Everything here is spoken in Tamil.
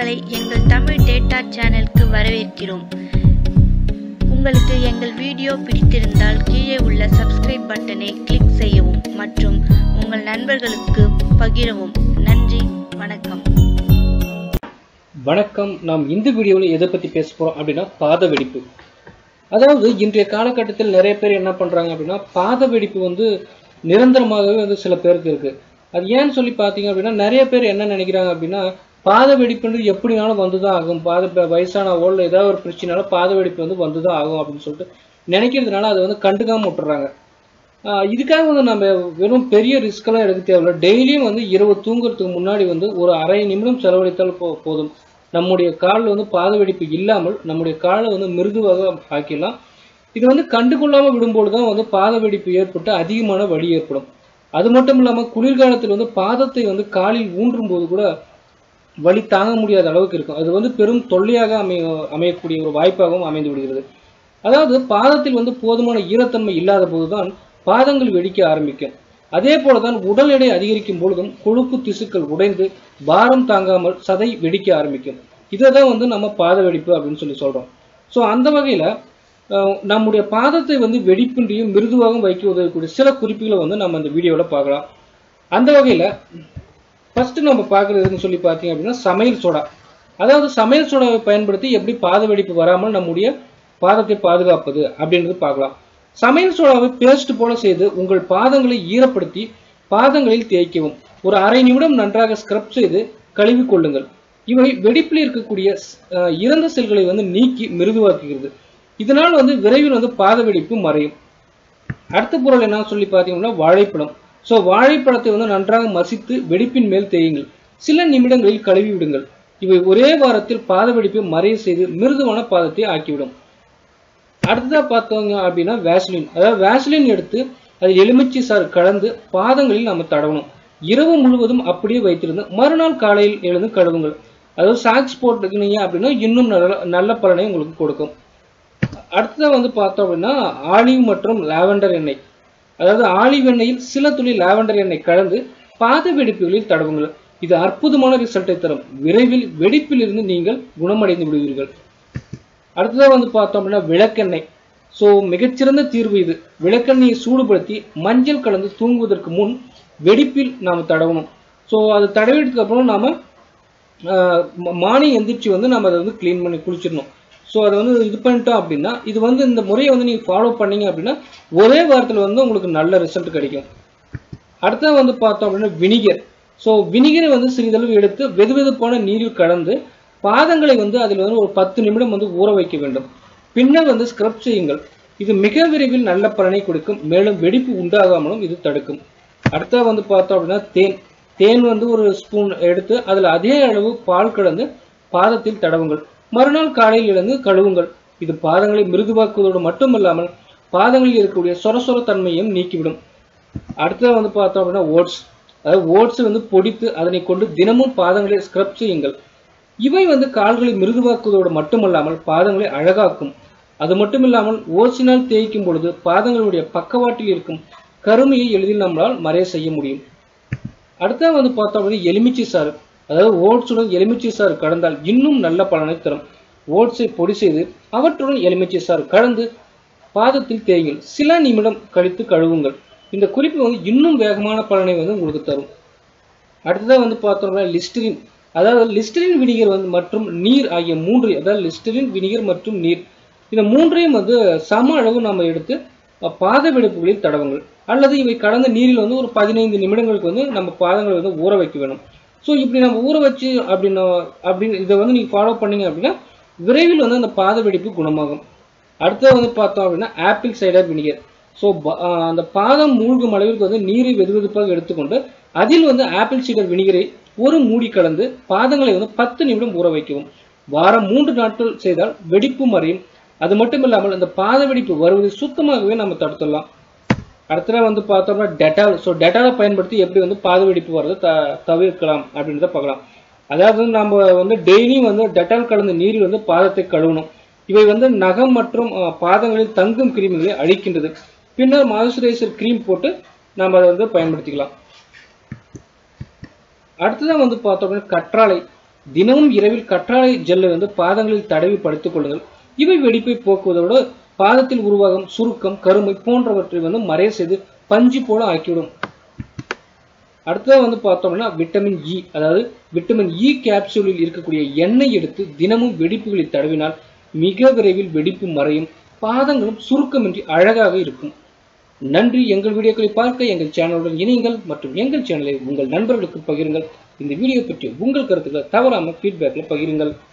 உங்களை எங்கள் தமிழ் டேட்டா சேனலுக்கு வரவேற்கிறோம் உங்களுக்கு எங்கள் வீடியோ பிடித்திருந்தால் கீழே உள்ள சப்ஸ்கிரைப் பட்டனை கிளிக் செய்யவும் மற்றும் உங்கள் நண்பர்களுக்கு பகிரவும் நன்றி வணக்கம் வணக்கம் நாம் இந்த வீடியோவில் எதை பற்றி பேச போகிறோம் அப்படின்னா பாத வெடிப்பு அதாவது இன்றைய காலகட்டத்தில் நிறைய பேர் என்ன பண்ணுறாங்க அப்படின்னா பாத வெடிப்பு வந்து நிரந்தரமாகவே வந்து சில பேருக்கு இருக்குது அது ஏன்னு சொல்லி பார்த்தீங்க அப்படின்னா நிறைய பேர் என்ன நினைக்கிறாங்க அப்படின்னா பாத வெடிப்புன்றது எப்படினாலும் வந்து தான் ஆகும் பாத இப்ப வயசானவோ இல்லை ஏதாவது ஒரு பிரச்சனைனால பாத வெடிப்பு வந்து வந்து தான் ஆகும் அப்படின்னு சொல்லிட்டு நினைக்கிறதுனால அதை வந்து கண்டுக்காம விட்டுறாங்க ஆஹ் இதுக்காக வந்து நம்ம வெறும் பெரிய ரிஸ்க்கெல்லாம் எடுக்க தேவையில்ல டெய்லியும் வந்து இரவு தூங்குறதுக்கு முன்னாடி வந்து ஒரு அரை நிமிடம் செலவழித்தால் போ போதும் நம்முடைய காலில் வந்து பாத வெடிப்பு இல்லாமல் நம்முடைய காலை வந்து மிருதுவாக ஆக்கிடலாம் இது வந்து கண்டுகொள்ளாமல் விடும்போது தான் வந்து பாத வெடிப்பு ஏற்பட்டு அதிகமான வலி ஏற்படும் அது மட்டும் இல்லாமல் குளிர்காலத்தில் வந்து பாதத்தை வந்து காலில் ஊன்றும் போது கூட வலி தாங்க முடியாத அளவுக்கு இருக்கும் அது வந்து பெரும் தொல்லையாக அமைய அமையக்கூடிய ஒரு வாய்ப்பாகவும் அமைந்து விடுகிறது அதாவது பாதத்தில் வந்து போதுமான ஈரத்தன்மை இல்லாத போதுதான் பாதங்கள் வெடிக்க ஆரம்பிக்கும் அதே போலதான் உடல் எடை அதிகரிக்கும் பொழுதும் கொழுப்பு திசுக்கள் உடைந்து பாரம் தாங்காமல் சதை வெடிக்க ஆரம்பிக்கும் இதை தான் வந்து நம்ம பாத வெடிப்பு அப்படின்னு சொல்லி சொல்றோம் ஸோ அந்த வகையில அஹ், நம்முடைய பாதத்தை வந்து வெடிப்பின்றியும் மிருதுவாகவும் வைக்க உதவக்கூடிய சில குறிப்புகளை வந்து நம்ம இந்த வீடியோல பார்க்கலாம் அந்த வகையில ஃபர்ஸ்ட் நம்ம பார்க்கறதுன்னு சொல்லி பார்த்தீங்க அப்படின்னா சமையல் சோடா அதாவது சமையல் சோடாவை பயன்படுத்தி எப்படி பாத வெடிப்பு வராமல் நம்முடைய பாதத்தை பாதுகாப்பது அப்படின்றது பார்க்கலாம் சமையல் சோடாவை பேஸ்ட் போல செய்து உங்கள் பாதங்களை ஈரப்படுத்தி பாதங்களில் தேய்க்கவும் ஒரு அரை நிமிடம் நன்றாக ஸ்க்ரப் செய்து கழுவி கொள்ளுங்கள் இவை வெடிப்பில் இருக்கக்கூடிய அஹ், இறந்த செல்களை வந்து நீக்கி மிருதுவாக்குகிறது இதனால் வந்து விரைவில் வந்து பாத வெடிப்பு மறையும் அடுத்த பொருள் என்ன சொல்லி பார்த்தீங்கன்னா வாழைப்பழம் ஸோ வாழைப்பழத்தை வந்து நன்றாக மசித்து வெடிப்பின் மேல் தேயுங்கள் சில நிமிடங்களில் கழுவி விடுங்கள் இவை ஒரே வாரத்தில் பாத வெடிப்பை மறைய செய்து மிருதுவான பாதத்தை ஆக்கிவிடும் அடுத்ததா பார்த்தோங்க அப்படின்னா வேஸ்லின் அதாவது வேஸ்லின் எடுத்து அதில் எலுமிச்சை சாறு கலந்து பாதங்களில் நம்ம தடவணும் இரவு முழுவதும் அப்படியே வைத்திருந்து மறுநாள் காலையில் எழுந்து கழுவுங்கள் அதாவது சாக்ஸ் போட்டுக்கினீங்க அப்படின்னா இன்னும் நல்ல நல்ல பலனை உங்களுக்கு கொடுக்கும் அடுத்ததா வந்து பார்த்தோம் அப்படின்னா ஆலிவ் மற்றும் லாவெண்டர் எண்ணெய் அதாவது ஆலிவ் எண்ணெயில் சில துளி லாவெண்டர் எண்ணெய் கலந்து பாத வெடிப்புகளில் தடவுங்கள் இது அற்புதமான ரிசல்ட்டை தரும் விரைவில் வெடிப்பிலிருந்து நீங்கள் குணமடைந்து விடுவீர்கள் அடுத்ததா வந்து பார்த்தோம் அப்படின்னா விளக்கெண்ணெய் ஸோ மிகச்சிறந்த தீர்வு இது விளக்கெண்ணெயை சூடுபடுத்தி மஞ்சள் கலந்து தூங்குவதற்கு முன் வெடிப்பில் நாம் தடவணும் ஸோ அது தடவிட்டதுக்கு அப்புறம் நாம மார்னிங் எந்திரிச்சு வந்து நம்ம அதை வந்து க்ளீன் பண்ணி குளிச்சிடணும் ஸோ அதை வந்து இது பண்ணிட்டோம் அப்படின்னா இது வந்து இந்த முறையை வந்து நீங்கள் ஃபாலோ பண்ணீங்க அப்படின்னா ஒரே வாரத்தில் வந்து உங்களுக்கு நல்ல ரிசல்ட் கிடைக்கும் அடுத்தது வந்து பார்த்தோம் அப்படின்னா வினிகர் ஸோ வினிகரை வந்து சிறிதளவு எடுத்து வெதுவெதுப்பான நீரில் கலந்து பாதங்களை வந்து அதில் வந்து ஒரு பத்து நிமிடம் வந்து ஊற வைக்க வேண்டும் பின்னர் வந்து ஸ்க்ரப் செய்யுங்கள் இது மிக விரைவில் நல்ல பலனை கொடுக்கும் மேலும் வெடிப்பு உண்டாகாமலும் இது தடுக்கும் அடுத்தது வந்து பார்த்தோம் அப்படின்னா தேன் தேன் வந்து ஒரு ஸ்பூன் எடுத்து அதில் அதே அளவு பால் கலந்து பாதத்தில் தடவுங்கள் மறுநாள் காலையில் எழுந்து கழுவுங்கள் இது பாதங்களை மிருதுவாக்குவதோடு மட்டுமல்லாமல் பாதங்களில் இருக்கக்கூடிய சொர சொர தன்மையும் நீக்கிவிடும் அடுத்தது வந்து பார்த்தோம் அப்படின்னா ஓட்ஸ் அதாவது ஓட்ஸ் வந்து பொடித்து அதனை கொண்டு தினமும் பாதங்களை ஸ்க்ரப் செய்யுங்கள் இவை வந்து கால்களை மிருதுவாக்குவதோடு மட்டுமல்லாமல் பாதங்களை அழகாக்கும் அது மட்டும் இல்லாமல் ஓட்ஸினால் தேய்க்கும் பொழுது பாதங்களுடைய பக்கவாட்டில் இருக்கும் கருமையை எளிதில் நம்மளால் மறைய செய்ய முடியும் அடுத்தது வந்து பார்த்தோம் அப்படின்னா எலுமிச்சை சாறு அதாவது ஓட்ஸுடன் எலுமிச்சை சாறு கலந்தால் இன்னும் நல்ல பலனை தரும் ஓட்ஸை பொடி செய்து அவற்றுடன் எலுமிச்சை சாறு கலந்து பாதத்தில் தேய்கள் சில நிமிடம் கழித்து கழுவுங்கள் இந்த குறிப்பு வந்து இன்னும் வேகமான பலனை வந்து உங்களுக்கு தரும் அடுத்ததா வந்து பார்த்தோம்னா லிஸ்டரின் அதாவது லிஸ்டரின் வினிகர் வந்து மற்றும் நீர் ஆகிய மூன்று அதாவது லிஸ்டரின் வினிகர் மற்றும் நீர் இந்த மூன்றையும் வந்து சம அளவு நம்ம எடுத்து அஹ், பாத வெடிப்புகளில் தடவுங்கள் அல்லது இவை கலந்த நீரில் வந்து ஒரு பதினைந்து நிமிடங்களுக்கு வந்து நம்ம பாதங்களை வந்து ஊற வைக்க வேணும் ஸோ இப்படி நம்ம ஊற வச்சு அப்படின்னா அப்படின்னு இதை வந்து நீங்கள் ஃபாலோ பண்ணீங்க அப்படின்னா விரைவில் வந்து அந்த பாத வெடிப்பு குணமாகும் அடுத்தது வந்து பார்த்தோம் அப்படின்னா ஆப்பிள் சைடர் வினிகர் ஸோ அந்த பாதம் மூழ்கும் அளவிற்கு வந்து நீரை வெதுவெதுப்பாக எடுத்துக்கொண்டு அதில் வந்து ஆப்பிள் சைடர் வினிகரை ஒரு மூடி கலந்து பாதங்களை வந்து பத்து நிமிடம் ஊற வைக்கவும் வாரம் மூன்று நாட்கள் செய்தால் வெடிப்பு மறையும் அது மட்டும் இல்லாமல் அந்த பாத வெடிப்பு வருவதை சுத்தமாகவே நம்ம தடுத்துடலாம் அடுத்தது வந்து பார்த்தோம்னா டெட்டால் ஸோ டெட்டாலை பயன்படுத்தி எப்படி வந்து பாத வெடிப்பு வர்றதை த தவிர்க்கலாம் அப்படின்றத பார்க்கலாம் அதாவது வந்து நம்ம வந்து டெய்லியும் வந்து டெட்டால் கலந்த நீரில் வந்து பாதத்தை கழுவணும் இவை வந்து நகம் மற்றும் அஹ், பாதங்களில் தங்கும் கிருமிகளை அழிக்கின்றது பின்னர் மாய்ஸ்சரைசர் க்ரீம் போட்டு நம்ம அதை வந்து பயன்படுத்திக்கலாம் அடுத்ததான் வந்து பார்த்தோம்னா கற்றாழை தினமும் இரவில் கற்றாழை ஜெல்லை வந்து பாதங்களில் தடவி படுத்துக் கொள்ளுங்கள் இவை வெடிப்பை போக்குவதோடு பாதத்தில் உருவாகும் சுருக்கம் கருமை போன்றவற்றை வந்து மறைய செய்து பஞ்சு போல ஆக்கிவிடும் அடுத்ததா வந்து பார்த்தோம்னா விட்டமின் இ அதாவது விட்டமின் இ கேப்சூலில் இருக்கக்கூடிய எண்ணெய் எடுத்து தினமும் வெடிப்புகளில் தடவினால் மிக விரைவில் வெடிப்பு மறையும் பாதங்களும் சுருக்கமின்றி அழகாக இருக்கும் நன்றி எங்கள் வீடியோக்களை பார்க்க எங்கள் சேனலுடன் இணையுங்கள் மற்றும் எங்கள் சேனலை உங்கள் நண்பர்களுக்கு பகிருங்கள் இந்த வீடியோ பற்றி உங்கள் கருத்துக்களை தவறாம ஃபீட்பேக்ல பகிருங்கள்